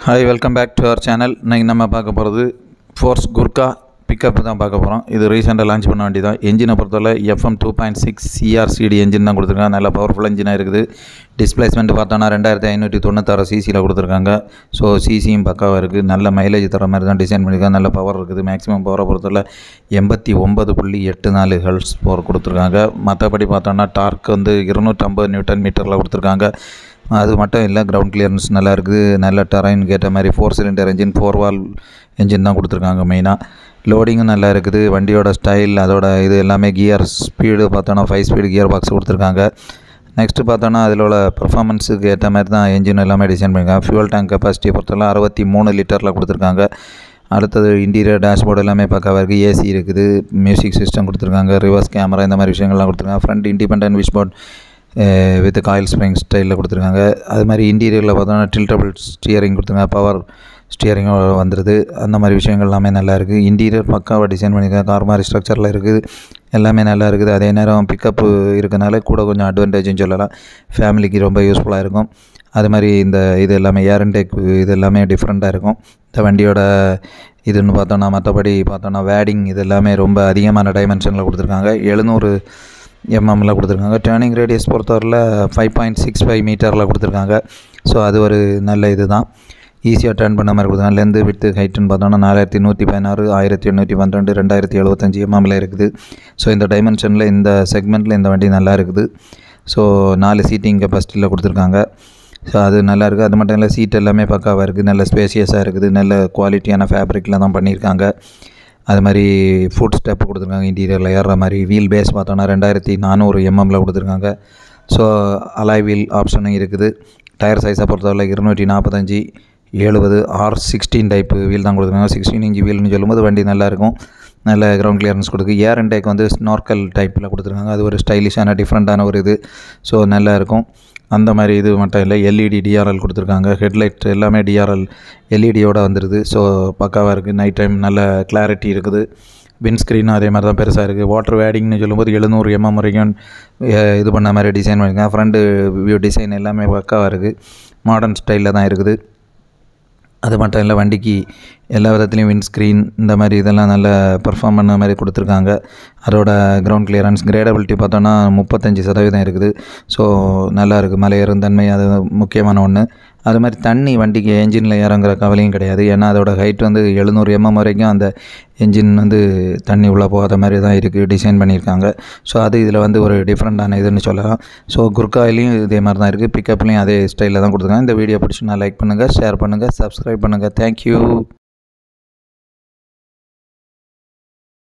hi welcome back to our channel இன்றைக்கி நம்ம பார்க்க போகிறது ஃபோர்ஸ் குர்கா பிக்கப் தான் பார்க்க போகிறோம் இது ரீசெண்டாக லான்ச் பண்ண வேண்டியதான் என்ஜினை பொறுத்தவரை F M two point six CRCD engine தான் கொடுத்துருக்காங்க நல்ல பவர்ஃபுல் என்ஜினாக இருக்குது டிஸ்பிளேஸ்மெண்ட் பார்த்தோன்னா ரெண்டாயிரத்தி ஐநூற்றி தொண்ணூத்தாறு சிசியில் கொடுத்துருக்காங்க ஸோ சிசியும் பக்காவாக இருக்குது நல்ல மைலேஜ் தர மாதிரி தான் டிசைன் பண்ணியிருக்காங்க நல்ல பவர் இருக்குது மேக்ஸிமம் பவரை பொறுத்தவரை எண்பத்தி ஒன்பது புள்ளி எட்டு நாலு ஹெல்ஸ் பவர் கொடுத்துருக்காங்க மற்றபடி பார்த்தோன்னா டார்க் வந்து இருநூற்றம்பது நியூட்டன் மீட்டரில் கொடுத்துருக்காங்க அது மட்டும் இல்லை கிரவுண்ட் கிளியரன்ஸ் நல்லா இருக்குது நல்ல டரைன் கேட்ட மாதிரி four cylinder engine four valve engine தான் கொடுத்துருக்காங்க மெயினாக லோடிங்கும் நல்லா இருக்குது வண்டியோட ஸ்டைல் அதோட இது எல்லாமே கியர் ஸ்பீடு பார்த்தோன்னா ஃபைவ் ஸ்பீடு கியர் பாக்ஸ் கொடுத்துருக்காங்க நெக்ஸ்ட்டு பார்த்தோன்னா அதில் உள்ள பர்ஃபார்மன்ஸுக்கு ஏற்ற மாதிரி தான் என்ஜின் எல்லாமே டிசைன் பண்ணியிருக்காங்க ஃபியூல் டேங்க் கெப்பாசிட்டி பொறுத்தவரை அறுபத்தி மூணு லிட்டரில் கொடுத்துருக்காங்க அடுத்தது இன்டீரியர் டேஷ்போர்டு எல்லாமே பக்காவாக இருக்குது ஏசி இருக்குது மியூசிக் சிஸ்டம் கொடுத்துருக்காங்க ரிவர்ஸ் கேமரா இந்த மாதிரி விஷயங்கள்லாம் கொடுத்துருக்காங்க front independent wishbone with coil spring ஸ்டைலில் கொடுத்துருக்காங்க அது மாதிரி இன்டீரியரில் பார்த்தோன்னா டில்டபிள் ஸ்டியரிங் கொடுத்துருக்காங்க பவர் ஸ்டியரிங் வந்துடுது அந்த மாதிரி விஷயங்கள் எல்லாமே நல்லா இருக்குது இன்டீரியர் பக்காவாக டிசைன் பண்ணியிருக்காங்க கார் மாதிரி ஸ்ட்ரக்சரில் இருக்குது எல்லாமே நல்லா இருக்குது அதே நேரம் பிக்கப்பு இருக்கனால கூட கொஞ்சம் அட்வான்டேஜ்னு சொல்லலாம் ஃபேமிலிக்கு ரொம்ப யூஸ்ஃபுல்லாக இருக்கும் அது மாதிரி இந்த இது எல்லாமே ஏர் டேக் இது எல்லாமே டிஃப்ரெண்ட்டாக இருக்கும் இந்த வண்டியோட இதுன்னு பார்த்தோன்னா மற்றபடி பார்த்தோன்னா வேடிங் இது எல்லாமே ரொம்ப அதிகமான டைமென்ஷனில் கொடுத்துருக்காங்க எழுநூறு எம்எம்மில் கொடுத்துருக்காங்க டேர்னிங் ரேடியஸ் பொறுத்தவரையில் ஃபைவ் பாயிண்ட் சிக்ஸ் ஃபைவ் மீட்டரில் கொடுத்துருக்காங்க ஸோ அது ஒரு நல்ல இது தான் ஈஸியாக டேர்ன் பண்ண மாதிரி கொடுத்துருக்காங்க லெந்து விட்டு ஹைட்டுன்னு பார்த்தோன்னா நாலாயிரத்தி நூற்றி பதினாறு ஆயிரத்தி எண்ணூற்றி பன்னெண்டு ரெண்டாயிரத்தி எழுபத்தஞ்சி எம்எம்மில் இருக்குது ஸோ இந்த டைமென்ஷனில் இந்த செக்மெண்ட்டில் இந்த வண்டி நல்லா இருக்குது ஸோ நாலு சீட்டிங் கெப்பாசிட்டியில் கொடுத்துருக்காங்க ஸோ அது நல்லா இருக்குது அது மட்டும் இல்லை சீட் எல்லாமே பக்காவாக இருக்குது நல்ல ஸ்பேசியஸாக இருக்குது நல்ல குவாலிட்டியான ஃபேப்ரிக்கில் தான் பண்ணியிருக்காங்க அது மாதிரி ஃபுட் ஸ்டெப் கொடுத்துருக்காங்க இன்டீரியரில் ஏறுற மாதிரி வீல் பேஸ் பார்த்தோன்னா ரெண்டாயிரத்தி நானூறு எம்எம்மில் கொடுத்துருக்காங்க ஸோ அலாய் வீல் ஆப்ஷனும் இருக்குது டயர் சைஸை பொறுத்தவரை இருநூற்றி நாற்பத்தஞ்சி எழுபது ஆர் சிக்ஸ்டீன் டைப்பு வீல் தான் கொடுத்துருக்காங்க சிக்ஸ்டீன் இன்ச்சு வீல்னு சொல்லும்போது வண்டி நல்லாயிருக்கும் நல்ல கிரவுண்ட் கிளியரன்ஸ் கொடுக்கு ஏர் இன்டேக் வந்து ஸ்னார்க்கல் டைப்பில் கொடுத்துருக்காங்க அது ஒரு ஸ்டைலிஷான டிஃப்ரெண்ட்டான ஒரு இது ஸோ நல்லா இருக்கும் அந்த மாதிரி இது மட்டும் இல்லை எல்இடி டிஆர்எல் கொடுத்துருக்காங்க ஹெட்லைட் எல்லாமே டிஆர்எல் எல்இடியோட வந்துடுது ஸோ பக்காவாக இருக்குது நைட் டைம் நல்ல கிளாரிட்டி இருக்குது விண்ஸ்க்ரீனும் அதே மாதிரி தான் பெருசாக இருக்குது வாட்டர் வேடிங்னு சொல்லும்போது எழுநூறு எம்எம் வரைக்கும் இது பண்ண மாதிரி டிசைன் பண்ணியிருக்காங்க ஃப்ரண்ட் வியூ டிசைன் எல்லாமே பக்காவாக இருக்குது மாடர்ன் ஸ்டைலில் தான் இருக்குது அது மட்டும் இல்லை வண்டிக்கு எல்லா விதத்துலேயும் விண்ட்ஸ்க்ரீன் இந்த மாதிரி இதெல்லாம் நல்ல பெர்ஃபார்ம் பண்ண மாதிரி கொடுத்துருக்காங்க அதோட கிரவுண்ட் கிளியரன்ஸ் கிரேடபிலிட்டி பார்த்தோன்னா முப்பத்தஞ்சு சதவீதம் இருக்குது ஸோ நல்லா இருக்குது மலையேறும் தன்மை அது முக்கியமான ஒன்று அது மாதிரி தண்ணி வண்டிக்கு என்ஜினில் இறங்குற கவலையும் கிடையாது ஏன்னா அதோட ஹைட் வந்து எழுநூறு எம்எம் வரைக்கும் அந்த என்ஜின் வந்து தண்ணி உள்ளே போகாத மாதிரி தான் இருக்குது டிசைன் பண்ணியிருக்காங்க ஸோ அது இதில் வந்து ஒரு டிஃப்ரெண்ட்டான இதுன்னு சொல்லலாம் ஸோ குர்காயிலையும் இதே மாதிரி தான் இருக்குது பிக்கப்லேயும் அதே ஸ்டைலில் தான் கொடுத்துருக்காங்க இந்த வீடியோ பிடிச்சி நான் லைக் பண்ணுங்கள் ஷேர் பண்ணுங்கள் சப்ஸ்கிரைப் பண்ணுங்கள் தேங்க்யூ